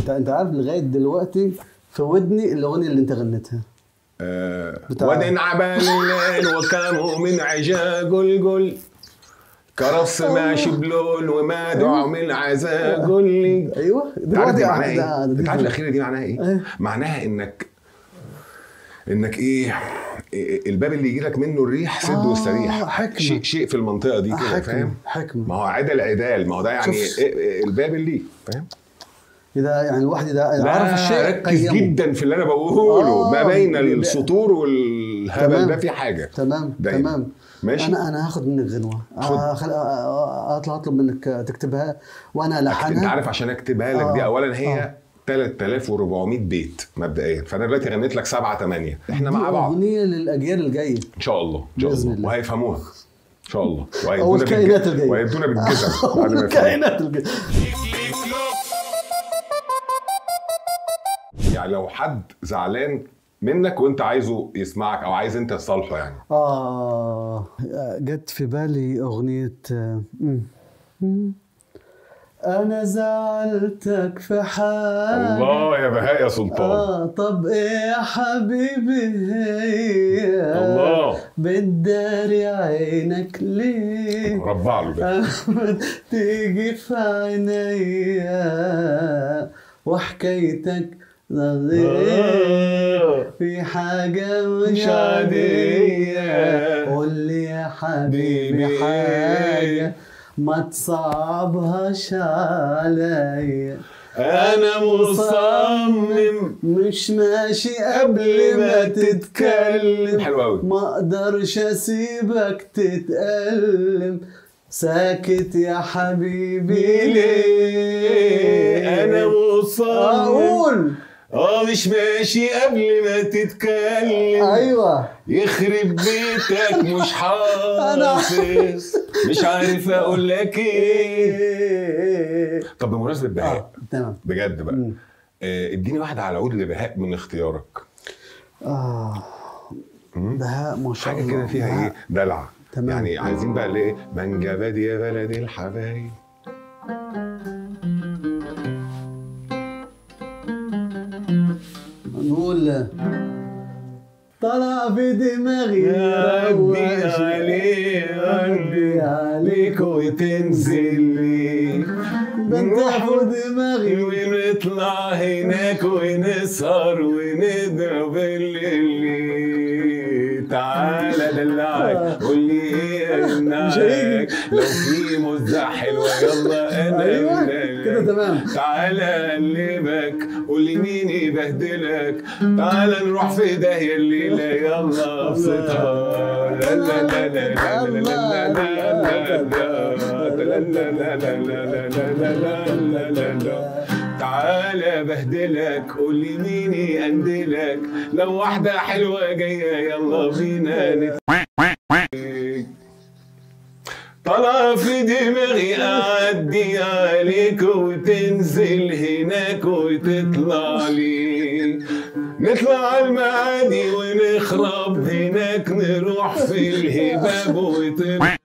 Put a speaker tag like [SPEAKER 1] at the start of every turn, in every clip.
[SPEAKER 1] انت انت عارف لغايه دلوقتي في ودني الاغنيه اللي انت غنيتها
[SPEAKER 2] آه
[SPEAKER 1] بتاع-
[SPEAKER 2] ودن عبال الليل وكانوا من عجا قل قل كرص ماشي بلول وما دعوا من العزا قل لي
[SPEAKER 1] ايوه
[SPEAKER 2] انت عارف دي
[SPEAKER 1] دلوقتي
[SPEAKER 2] معناها
[SPEAKER 1] ده-
[SPEAKER 2] ايه؟
[SPEAKER 1] ده-
[SPEAKER 2] انت عارف الاخيره دي معناها ايه؟
[SPEAKER 1] ايه؟
[SPEAKER 2] معناها انك انك ايه إيه- الباب اللي يجي لك منه الريح سد
[SPEAKER 1] آه،
[SPEAKER 2] واستريح
[SPEAKER 1] حكمة.
[SPEAKER 2] شيء شيء في المنطقه دي كده
[SPEAKER 1] حكمة
[SPEAKER 2] فاهم؟
[SPEAKER 1] حكمة
[SPEAKER 2] ما هو عدل عدال ما هو ده يعني
[SPEAKER 1] شوف.
[SPEAKER 2] إيه إيه الباب اللي فاهم؟
[SPEAKER 1] اذا يعني الواحد اذا
[SPEAKER 2] لا
[SPEAKER 1] عرف الشيء
[SPEAKER 2] ركز
[SPEAKER 1] قيمه.
[SPEAKER 2] جدا في اللي انا بقوله
[SPEAKER 1] آه،
[SPEAKER 2] ما بين
[SPEAKER 1] لا.
[SPEAKER 2] السطور والهبل
[SPEAKER 1] تمام.
[SPEAKER 2] ده في حاجه
[SPEAKER 1] تمام
[SPEAKER 2] دايما.
[SPEAKER 1] تمام
[SPEAKER 2] ماشي
[SPEAKER 1] انا انا هاخد منك غنوه
[SPEAKER 2] خد.
[SPEAKER 1] آه، خل... آه، اطلع اطلب منك تكتبها وانا الحنها
[SPEAKER 2] انت عارف عشان اكتبها لك
[SPEAKER 1] آه،
[SPEAKER 2] دي اولا هي
[SPEAKER 1] آه.
[SPEAKER 2] 3400 بيت مبدئيا فانا دلوقتي غنيت لك 7 8 احنا
[SPEAKER 1] دي
[SPEAKER 2] مع بعض
[SPEAKER 1] اغنيه للاجيال الجايه
[SPEAKER 2] ان شاء الله ان شاء
[SPEAKER 1] بإذن
[SPEAKER 2] الله
[SPEAKER 1] الله.
[SPEAKER 2] وهيفهموها ان شاء الله
[SPEAKER 1] او الكائنات
[SPEAKER 2] بالج-
[SPEAKER 1] الجايه
[SPEAKER 2] وهيدونا بالجزم بعد ما يفهموا.
[SPEAKER 1] الكائنات الجايه
[SPEAKER 2] يعني لو حد زعلان منك وانت عايزه يسمعك او عايز انت تصالحه يعني
[SPEAKER 1] آه جت في بالي أغنية آه، مم. مم. أنا زعلتك في حال
[SPEAKER 2] الله يا بهاء يا سلطان
[SPEAKER 1] آه طب إيه يا حبيبي هي
[SPEAKER 2] الله.
[SPEAKER 1] بتداري عينك ليه
[SPEAKER 2] ربع له ده
[SPEAKER 1] أحمد تيجي في عينيا وحكايتك
[SPEAKER 2] آه.
[SPEAKER 1] في حاجة مش
[SPEAKER 2] مش عادية.
[SPEAKER 1] عادية قول لي يا حبيبي
[SPEAKER 2] بيبي.
[SPEAKER 1] حاجة ما تصعبهاش عليا
[SPEAKER 2] انا مصمم
[SPEAKER 1] مش ماشي قبل ما تتكلم
[SPEAKER 2] حلو قوي
[SPEAKER 1] ما اقدرش اسيبك تتألم ساكت يا حبيبي ليه
[SPEAKER 2] انا مصمم
[SPEAKER 1] اقول
[SPEAKER 2] اه مش ماشي قبل ما تتكلم
[SPEAKER 1] ايوه
[SPEAKER 2] يخرب بيتك مش حافظ مش عارف اقول لك ايه طب بمناسبه بهاء
[SPEAKER 1] اه تمام
[SPEAKER 2] بجد بقى
[SPEAKER 1] مم.
[SPEAKER 2] آه، اديني واحده على عود لبهاء من اختيارك
[SPEAKER 1] اه بهاء ما شاء
[SPEAKER 2] حاجه
[SPEAKER 1] الله
[SPEAKER 2] كده فيها
[SPEAKER 1] بهاء.
[SPEAKER 2] ايه دلع
[SPEAKER 1] تمام.
[SPEAKER 2] يعني عايزين بقى ليه من جبد يا بلد الحبايب
[SPEAKER 1] نقول طلع في دماغي
[SPEAKER 2] عدي
[SPEAKER 1] رواشي.
[SPEAKER 2] عليه
[SPEAKER 1] عدي عليك
[SPEAKER 2] وتنزل لي
[SPEAKER 1] بنتح في دماغي
[SPEAKER 2] ونطلع هناك ونسهر وندرب الليل تعالى دلعك قول لي ايه
[SPEAKER 1] مش
[SPEAKER 2] يمنعك
[SPEAKER 1] هيجي.
[SPEAKER 2] لو في مزة حلوة يلا انا
[SPEAKER 1] أيوة،
[SPEAKER 2] منك.
[SPEAKER 1] كده تمام.
[SPEAKER 2] تعالى اقلبك قول لي مين يبهدلك تعالى نروح في داهية الليلة يلا ابسطها لا لا لا لا لا لا لا لا لا لا لا تعالى بهدلك قول لي مين يقندلك لو واحدة حلوة جاية يلا بينا نت طلع في دماغي أعدي عليك وتنزل هناك وتطلع لي نطلع المعادي ونخرب هناك نروح في الهباب وتطلع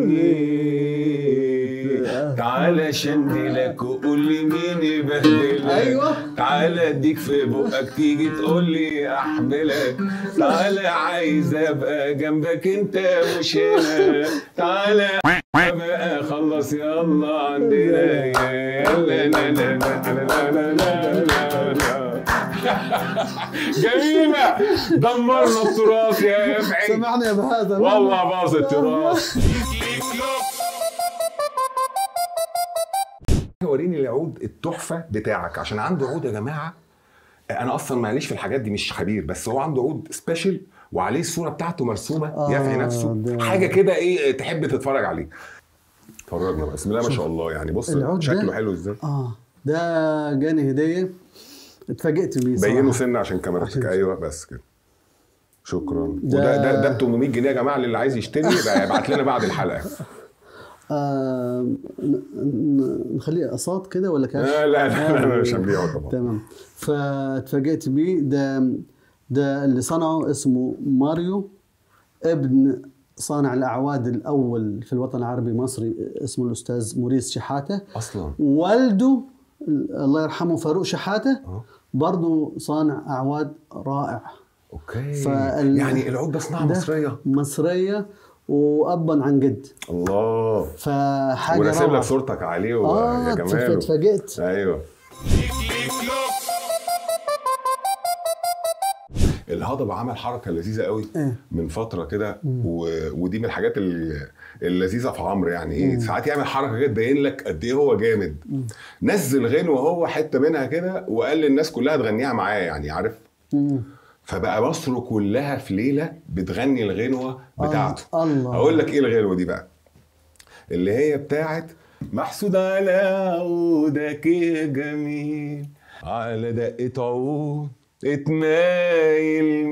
[SPEAKER 2] تعالى شندلك وقول لي مين يبهدلك
[SPEAKER 1] أيوة.
[SPEAKER 2] تعالى اديك في بقك تيجي تقول لي احملك تعالى عايز ابقى جنبك انت مش هنا تعالى بقى خلص يلا عندنا يلا لا لا لا لا لا لا لا لا جميلة دمرنا التراث يا يفعي
[SPEAKER 1] سامحني يا بهاء تمام
[SPEAKER 2] والله باظ التراث وريني العود التحفه بتاعك عشان عنده عود يا جماعه انا اصلا معليش في الحاجات دي مش خبير بس هو عنده عود سبيشال وعليه الصوره بتاعته مرسومه
[SPEAKER 1] آه،
[SPEAKER 2] يافعي نفسه
[SPEAKER 1] ده-
[SPEAKER 2] حاجه كده ايه تحب تتفرج عليه اتفرجنا بقى بسم الله ما شاء الله يعني بص
[SPEAKER 1] العود ده-
[SPEAKER 2] شكله حلو ازاي
[SPEAKER 1] اه ده جاني هديه اتفاجئت بيه
[SPEAKER 2] بينه
[SPEAKER 1] صراحة.
[SPEAKER 2] سنه عشان كاميرتك
[SPEAKER 1] عشان-
[SPEAKER 2] ايوه بس كده شكرا
[SPEAKER 1] ده-
[SPEAKER 2] وده ده ده ب 800 جنيه يا جماعه للي عايز يشتري يبقى يبعت لنا بعد الحلقه
[SPEAKER 1] آه ن- ن- نخليه اقساط كده ولا كاش؟
[SPEAKER 2] لا لا لا, لا, لا مش
[SPEAKER 1] آه،
[SPEAKER 2] هنبيعه طبعا
[SPEAKER 1] تمام فاتفاجئت بيه ده ده اللي صنعه اسمه ماريو ابن صانع الاعواد الاول في الوطن العربي المصري اسمه الاستاذ موريس شحاته
[SPEAKER 2] اصلا
[SPEAKER 1] والده الله يرحمه فاروق شحاته
[SPEAKER 2] اه
[SPEAKER 1] برضه صانع اعواد رائع
[SPEAKER 2] اوكي
[SPEAKER 1] فال-
[SPEAKER 2] يعني العود ده صناعه
[SPEAKER 1] ده
[SPEAKER 2] مصريه
[SPEAKER 1] مصريه وابا عن جد
[SPEAKER 2] الله
[SPEAKER 1] فحاجه
[SPEAKER 2] وراسم لك
[SPEAKER 1] روعه
[SPEAKER 2] صورتك عليه و-
[SPEAKER 1] اه
[SPEAKER 2] يا جمال
[SPEAKER 1] اتفاجئت
[SPEAKER 2] ايوه الهضبة عمل حركة لذيذة قوي
[SPEAKER 1] إيه؟
[SPEAKER 2] من فترة كده و... ودي من الحاجات ال- اللذيذة في عمرو يعني ايه ساعات يعمل حركة كده تبين لك قد ايه هو جامد نزل غنوة هو حتة منها كده وقال للناس كلها تغنيها معاه يعني عارف
[SPEAKER 1] مم.
[SPEAKER 2] فبقى مصر كلها في ليلة بتغني الغنوة بتاعته
[SPEAKER 1] آه الله
[SPEAKER 2] اقول لك ايه الغنوة دي بقى اللي هي بتاعت محسود على عودك يا جميل على دقة عود اتمايل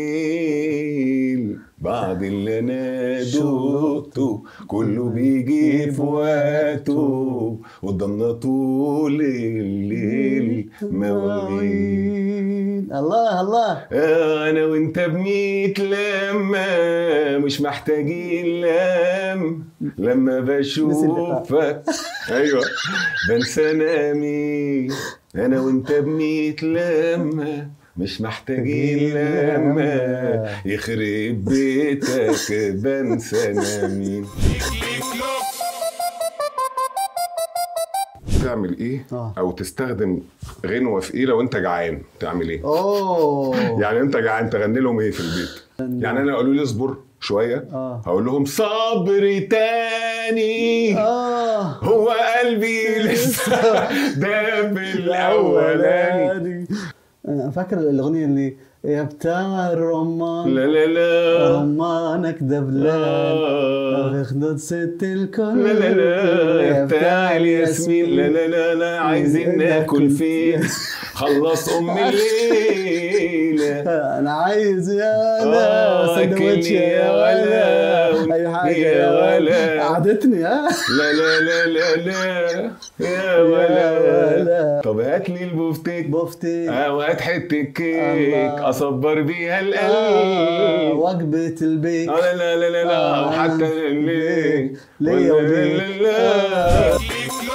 [SPEAKER 2] ميل بعد اللي انا دوقته كله بيجي في وقته قدامنا طول الليل مواويل
[SPEAKER 1] الله الله
[SPEAKER 2] انا وانت بميت لما مش محتاجين لم لما بشوفك ايوه بنسى نامي انا وانت بميت لما مش محتاجين لما يخرب بيتك بنسى نامي تعمل ايه
[SPEAKER 1] آه.
[SPEAKER 2] او تستخدم غنوه في ايه لو انت جعان تعمل ايه
[SPEAKER 1] اوه
[SPEAKER 2] يعني انت جعان تغني لهم ايه في البيت يعني انا قالوا لي اصبر شويه
[SPEAKER 1] آه.
[SPEAKER 2] هقول لهم صبر تاني
[SPEAKER 1] اه
[SPEAKER 2] هو قلبي لسه داب الاولاني
[SPEAKER 1] أنا فاكر الاغنيه اللي يا بتاع الرمان
[SPEAKER 2] لا لا لا
[SPEAKER 1] رمانك دبلان
[SPEAKER 2] آه.
[SPEAKER 1] في خدود ست الكل
[SPEAKER 2] لا لا لا يا بتاع الياسمين لا لا لا لا عايزين ناكل فين خلص ام الليله
[SPEAKER 1] انا عايز يا
[SPEAKER 2] آه،
[SPEAKER 1] لا سندوتش
[SPEAKER 2] أكلني يا ولا،
[SPEAKER 1] اي حاجه
[SPEAKER 2] يا ولا.
[SPEAKER 1] قعدتني ها
[SPEAKER 2] لا لا لا لا لا يا
[SPEAKER 1] ولا.
[SPEAKER 2] ولا طب هات لي البفتيك
[SPEAKER 1] بفتي
[SPEAKER 2] اه وهات حته كيك
[SPEAKER 1] الله.
[SPEAKER 2] اصبر بيها
[SPEAKER 1] آه،
[SPEAKER 2] القلب
[SPEAKER 1] وجبه البيك
[SPEAKER 2] اه لا لا لا لا لا
[SPEAKER 1] آه.
[SPEAKER 2] وحتى الليل
[SPEAKER 1] ليا
[SPEAKER 2] ولا
[SPEAKER 1] وليك.
[SPEAKER 2] لا لا لا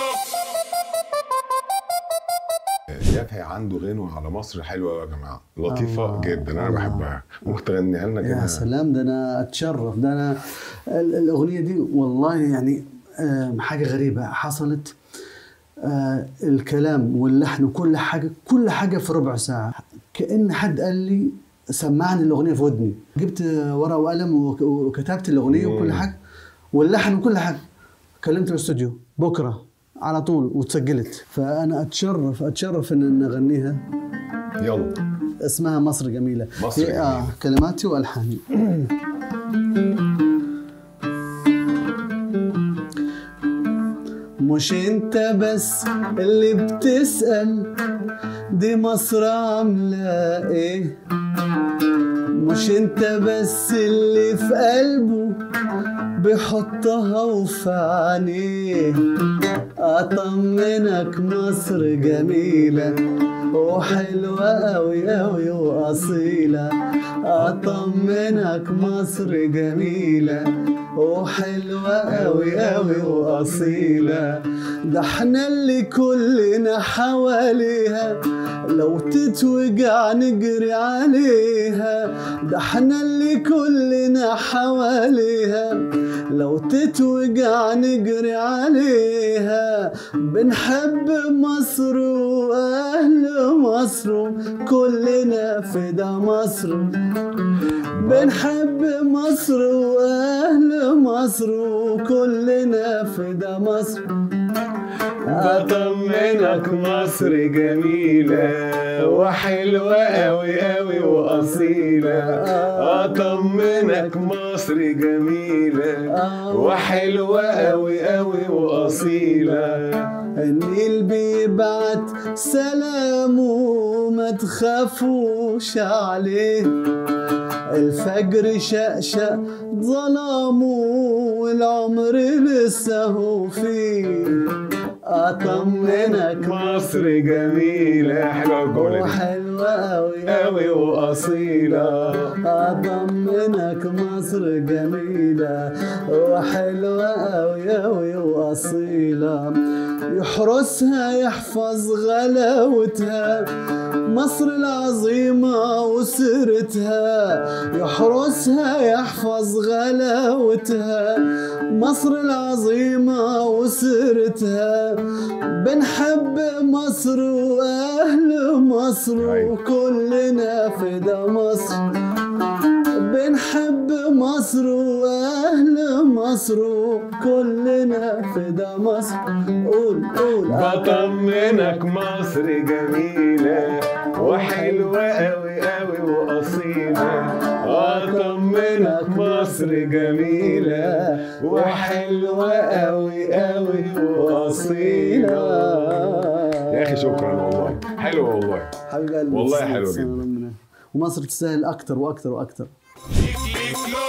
[SPEAKER 2] يافعي عنده غنوة على مصر حلوة يا جماعة لطيفة
[SPEAKER 1] الله.
[SPEAKER 2] جدا أنا
[SPEAKER 1] الله.
[SPEAKER 2] بحبها ممكن تغنيها لنا كده
[SPEAKER 1] يا سلام ده انا اتشرف ده انا ال- الاغنيه دي والله يعني آم، حاجه غريبه حصلت آه، الكلام واللحن وكل حاجه كل حاجه في ربع ساعه كان حد قال لي سمعني الاغنيه في ودني جبت ورقه وقلم وك- وكتبت الاغنيه وكل حاجه واللحن وكل حاجه كلمت الاستوديو بكره على طول وتسجلت فانا اتشرف اتشرف ان أنا اغنيها
[SPEAKER 2] يلا
[SPEAKER 1] اسمها مصر جميلة
[SPEAKER 2] مصر
[SPEAKER 1] هي- آه
[SPEAKER 2] جميلة.
[SPEAKER 1] كلماتي وألحاني مش انت بس اللي بتسأل دي مصر عاملة ايه مش انت بس اللي في قلبه بيحطها وفي عينيه اطمنك مصر جميلة وحلوة أوي أوي وأصيلة أطمنك مصر جميلة وحلوة أوي أوي وأصيلة ده احنا اللي كلنا حواليها لو تتوجع نجري عليها ده احنا اللي كلنا حواليها لو تتوجع نجري عليها بنحب مصر واهل مصر كلنا فدا مصر بنحب مصر واهل مصر كلنا فدا مصر
[SPEAKER 2] بطمنك مصر جميلة وحلوة أوي أوي وأصيلة أطمنك مصر جميلة وحلوة أوي أوي وأصيلة
[SPEAKER 1] النيل بيبعت سلامه ما تخافوش عليه الفجر شقشق ظلامه والعمر لسه هو فيه اطمنك
[SPEAKER 2] مصر جميلة حلوة الجملة دي
[SPEAKER 1] وحلوة أوي
[SPEAKER 2] أوي وأصيلة
[SPEAKER 1] أطمنك مصر جميلة وحلوة أوي أوي وأصيلة يحرسها يحفظ غلاوتها مصر العظيمة وسيرتها يحرسها يحفظ غلاوتها مصر العظيمة وسيرتها بنحب مصر وأهل مصر
[SPEAKER 2] أيوة.
[SPEAKER 1] وكلنا فدا مصر بنحب مصر واهل مصر كلنا فدا مصر قول قول
[SPEAKER 2] بطمنك مصر جميلة وحلوة أوي أوي وأصيلة أطمنك مصر جميلة وحلوة أوي أوي وأصيلة يا أخي شكرا والله حلو والله
[SPEAKER 1] حبيب قلبي
[SPEAKER 2] والله
[SPEAKER 1] تسلم،
[SPEAKER 2] حلو
[SPEAKER 1] تسلم
[SPEAKER 2] جدا.
[SPEAKER 1] ربنا. ومصر تستاهل اكتر واكتر واكتر
[SPEAKER 2] ليك ليك لو